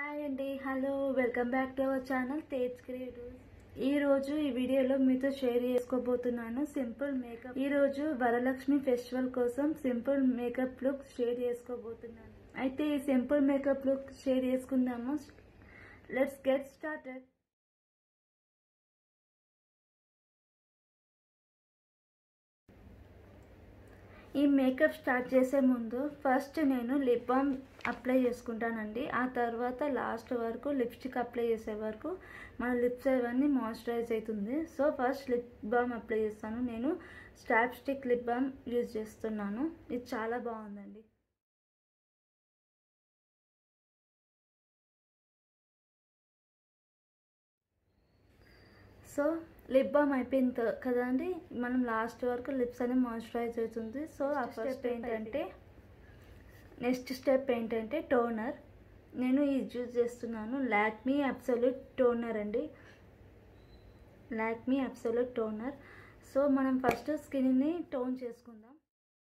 hi అండి hello welcome back to our channel Tej creatives ఈ రోజు ఈ వీడియోలో మీతో షేర్ చేసుకోబోతున్నాను సింపుల్ మేకప్ ఈ రోజు వరలక్ష్మి ఫెస్టివల్ కోసం సింపుల్ మేకప్ లుక్ షేర్ చేసుకోబోతున్నాను అయితే ఈ సింపుల్ మేకప్ లుక్ షేర్ చేసుకుందాము లెట్స్ గెట్ స్టార్టెడ్ ఈ మేకప్ స్టార్ట్ చేసే ముందు ఫస్ట్ నేను లిప్ బామ్ అప్లై చేసుకుంటానండి ఆ తర్వాత లాస్ట్ వరకు లిప్స్టిక్ అప్లై చేసే వరకు మన లిప్స్ అవన్నీ మాయిశ్చరైజ్ అవుతుంది so first lip balm apply చేస్తాను నేను stop stick lip balm use చేస్తున్నాను ఇది చాలా బాగుందండి సో లిప్ బామ్ అయిపోయింది త- కదండి మనం లాస్ట్ వరకు లిప్స్ అనేది మాయిశ్చరైజ్ అవుతుంది సో ఆ ఫస్ట్ ఏంటంటే నెక్స్ట్ స్టెప్ ఏంటంటే టోనర్ నేను ఇది యూజ్ చేస్తున్నాను లాక్మీ అబ్సల్యూట్ టోనర్ అండి లాక్మీ అబ్సల్యూట్ టోనర్ సో మనం ఫస్ట్ స్కిన్ని టోన్ చేసుకుందాం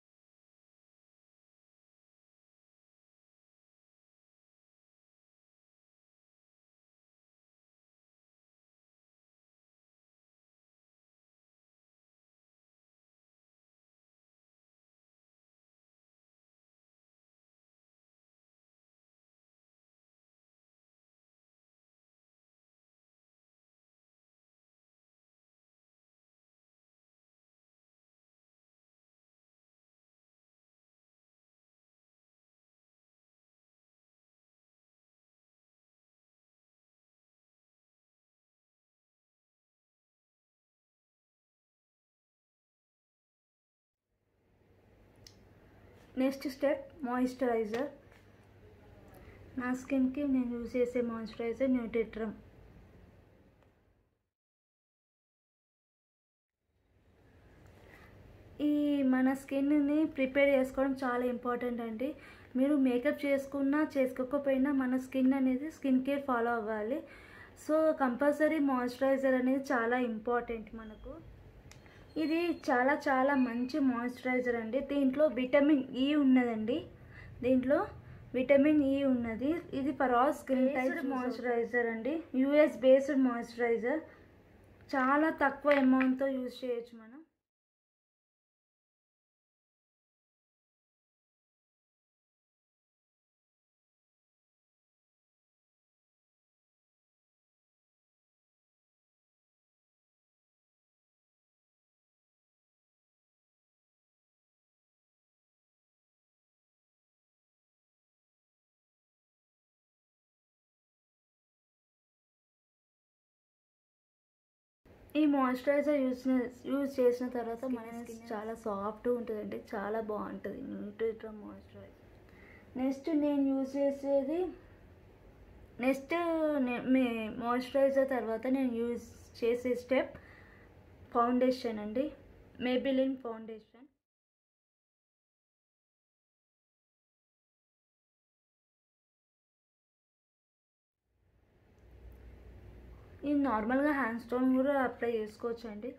నెక్స్ట్ స్టెప్ మాయిశ్చరైజర్ నా స్కిన్కి నేను యూజ్ చేసే మాయిశ్చరైజర్ న్యూట్రిట్రమ్ ఈ మన స్కిన్ని ప్రిపేర్ చేసుకోవడం చాలా ఇంపార్టెంట్ అండి మీరు మేకప్ చేసుకున్నా చేసుకోకపోయినా మన స్కిన్ అనేది స్కిన్ కేర్ ఫాలో అవ్వాలి సో కంపల్సరీ మాయిశ్చరైజర్ అనేది చాలా ఇంపార్టెంట్ మనకు ఇది చాలా చాలా మంచి మాయిశ్చరైజర్ అండి దీంట్లో విటమిన్ ఈ ఉన్నదండి దీంట్లో విటమిన్ ఈ ఉన్నది ఇది for all skin type moisturiser అండి యూఎస్ బేస్డ్ మాయిశ్చరైజర్ చాలా తక్కువ అమౌంట్తో యూజ్ చేయొచ్చు మనం ఈ మాయిశ్చరైజర్ యూజ్ యూజ్ చేసిన తర్వాత మన స్కిన్ చాలా సాఫ్ట్గా ఉంటుందండి చాలా బాగుంటుంది న్యూట్రిట్రమ్ మాయిశ్చరైజర్ నెక్స్ట్ నేను యూజ్ చేసేది నెక్స్ట్ మీ మాయిశ్చరైజర్ తర్వాత నేను యూజ్ చేసే స్టెప్ ఫౌండేషన్ అండి మేబిలిన్ ఫౌండేషన్ ఇది నార్మల్గా హ్యాండ్ స్టోన్ కూడా అప్లై చేసుకోవచ్చు అండి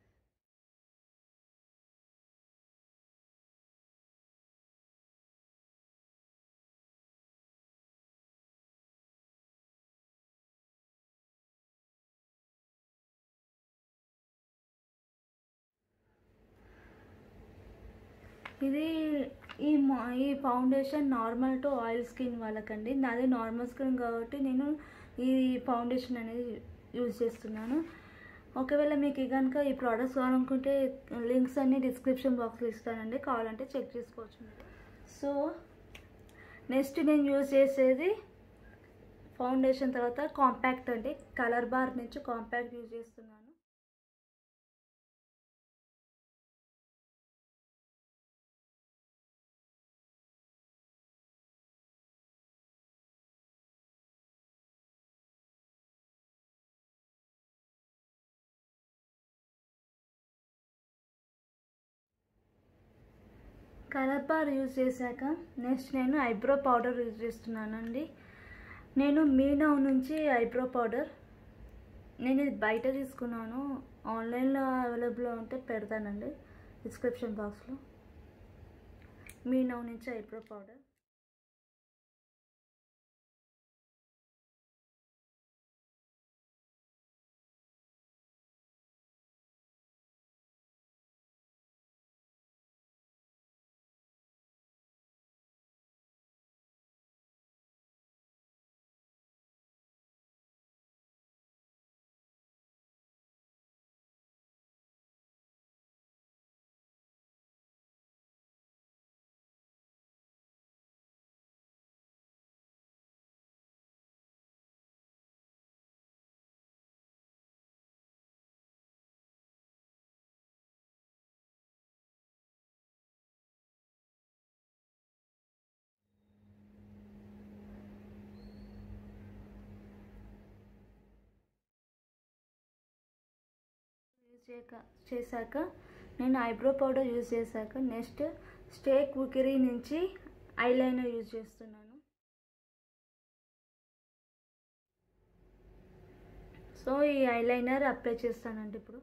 ఇది ఈ మా ఈ foundation normal to oil skin వాళ్ళకండి నాది నార్మల్ స్కిన్ కాబట్టి నేను ఈ ఫౌండేషన్ అనేది యూజ్ చేస్తున్నాను ఒకవేళ మీకు కనుక ఈ ప్రోడక్ట్స్ కావాలనుకుంటే లింక్స్ అన్ని డిస్క్రిప్షన్ బాక్స్లో ఇస్తానండి కావాలంటే చెక్ చేసుకోవచ్చు మీరు సో నెక్స్ట్ నేను యూజ్ చేసేది ఫౌండేషన్ తర్వాత కాంపాక్ట్ అండి కలర్ బార్ నుంచి కాంపాక్ట్ యూజ్ చేస్తున్నాను కలర్ బార్ యూజ్ చేశాక నెక్స్ట్ నేను ఐబ్రో పౌడర్ యూజ్ చేస్తున్నానండి నేను మీనవ్ నుంచి ఐబ్రో పౌడర్ నేను ఇది బయట తీసుకున్నాను ఆన్లైన్లో అవైలబుల్ ఉంటే పెడతానండి డిస్క్రిప్షన్ బాక్స్లో మీనవ్ నుంచి ఐబ్రో పౌడర్ చేయక చేశాక నేను ఐబ్రో పౌడర్ యూజ్ చేశాక నెక్స్ట్ స్టే కుకరీ నుంచి ఐలైనర్ యూజ్ చేస్తున్నాను సో ఈ ఐలైనర్ అప్లై చేస్తానండి ఇప్పుడు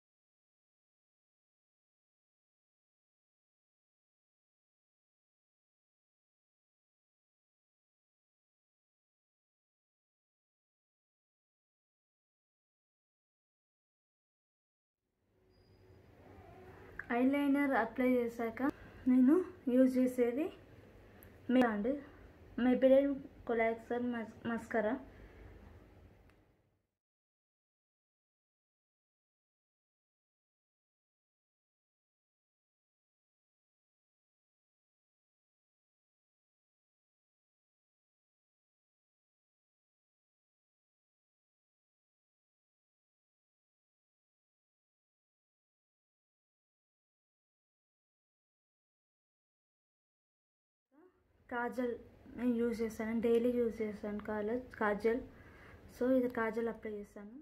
ఐలైనర్ అప్లై చేశాక నేను యూజ్ చేసేది మే అండి మెబిలైన్ కొలాక్సర్ మస్ మస్కరా కాజల్ నేను యూజ్ చేస్తాను డైలీ యూజ్ చేస్తాను కాలర్ కాజల్ సో ఇది కాజల్ అప్లై చేస్తాను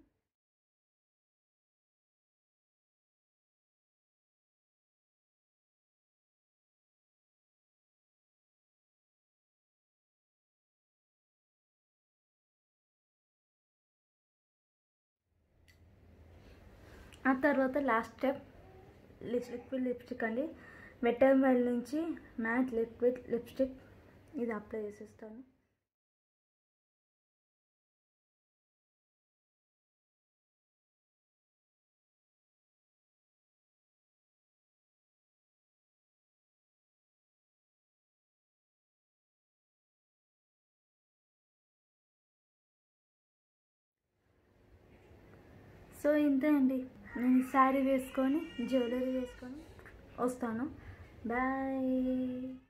ఆ తర్వాత లాస్ట్ స్టెప్ లిక్విడ్ లిప్స్టిక్ అండి వెటర్ మైల్ నుంచి మ్యాట్ లిక్విడ్ లిప్స్టిక్ ఇది అప్లై చేసేస్తాను సో ఇంతే అండి నేను శారీ వేసుకొని జ్యువెలరీ వేసుకొని వస్తాను బాయ్